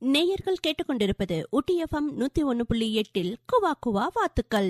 நேயர்கள் கேட்டுக்கொண்டிருப்பது ஊட்டி எஃப்எம் நூத்தி ஒன்னு புள்ளி எட்டில் குவா குவா வாத்துக்கள்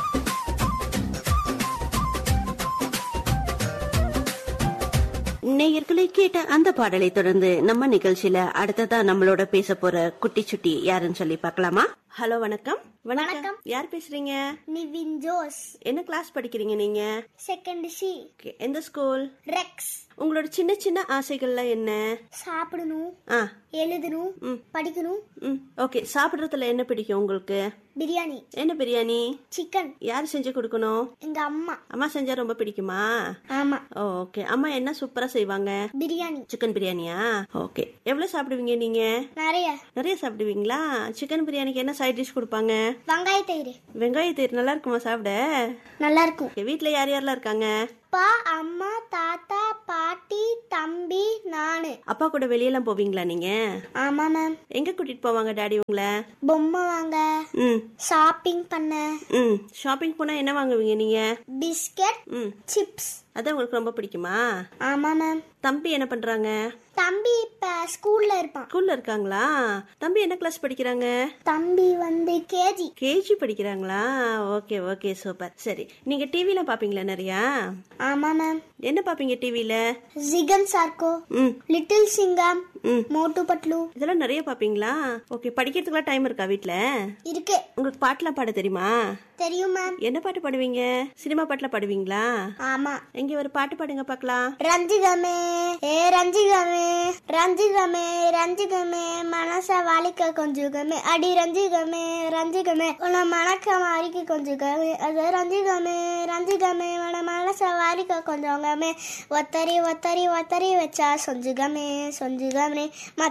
நேயர்களை கேட்ட அந்த பாடலை தொடர்ந்து நம்ம நிகழ்ச்சியில அடுத்ததா நம்மளோட பேச போற குட்டி சுட்டி யாருன்னு சொல்லி பார்க்கலாமா ஹலோ வணக்கம் வணக்கம். யார் பேசுறீங்க நிவின் ஜோஸ் என்ன கிளாஸ் படிக்கிறீங்க நீங்க செகண்ட் சி Okay, எந்த ஸ்கூல் ரெக்ஸ் உங்களோட சின்ன சின்ன ஆசைகள்லாம் என்ன சாப்பிடணும் ஆ எழுதணும் படிக்கணும் ம் ஓகே சாப்பிடுறதுல என்ன பிடிக்கும் உங்களுக்கு பிரியாணி என்ன பிரியாணி சிக்கன் யார் செஞ்சு கொடுக்கணும் எங்க அம்மா அம்மா செஞ்சா ரொம்ப பிடிக்குமா ஆமா ஓ ஓகே அம்மா என்ன சூப்பரா செய்வாங்க பிரியாணி சிக்கன் பிரியாணியா ஓகே எவ்வளவு சாப்பிடுவீங்க நீங்க நிறைய நிறைய சாப்பிடுவீங்களா சிக்கன் பிரியாணிக்கு என்ன சைட் டிஷ் கொடுப்பாங்க வெங்காய தயிர் வெங்காய தயிர் நல்லா இருக்குமா சாப்பிட நல்லா இருக்கும் Okay, வீட்ல யார் யாரெல்லாம் இருக்காங்க அப்பா அம்மா தாத்தா பாட்டி தம்பி நானு அப்பா கூட வெளியெல்லாம் போவீங்களா நீங்க ஆமா மேம் எங்க கூட்டிட்டு போவாங்க டாடி உங்களை பொம்மை வாங்க ம் ஷாப்பிங் பண்ண ம் ஷாப்பிங் போனா என்ன வாங்குவீங்க நீங்க பிஸ்கட் ம் சிப்ஸ் அதான் உங்களுக்கு ரொம்ப பிடிக்குமா ஆமா மேம் தம்பி என்ன பண்றாங்க தம்பி இப்ப ஸ்கூல்ல இருப்பான் ஸ்கூல்ல இருக்காங்களா தம்பி என்ன கிளாஸ் படிக்கிறாங்க தம்பி வந்து கேஜி கேஜி படிக்கிறாங்களா ஓகே ஓகே சூப்பர் சரி நீங்க டிவில பாப்பீங்களா நிறையா ஆமா மேம் என்ன பாப்பீங்க டிவில ஜிகன் சார்கோ ம் லிட்டில் சிங்கம் ம் மோட்டு பட்லு இதெல்லாம் நிறைய பாப்பீங்களா ஓகே படிக்கிறதுக்குலாம் டைம் இருக்கா வீட்ல இருக்கு உங்களுக்கு பாட்டுலாம் பாட தெரியுமா தெரியும் மேம் என்ன பாட்டு பாடுவீங்க சினிமா பாட்டுல பாடுவீங்களா ஆமா எங்க ஒரு பாட்டு பாடுங்க பார்க்கலாம் ரஞ்சிகமே ஏ ரஞ்சிகமே ரஞ்சிகமே ரஞ்சிகமே மனச வாலிக்க கொஞ்சுகமே அடி ரஞ்சிகமே ரஞ்சிகமே உன மணக்க மாறிக்க கொஞ்சுகமே அது ரஞ்சிகமே ரஞ்சிகமே உன மனச வாலிக்க கொஞ்சங்கமே ஒத்தரி ஒத்தரி ஒத்தரி வச்சா சொஞ்சுகமே சொஞ்சுகமே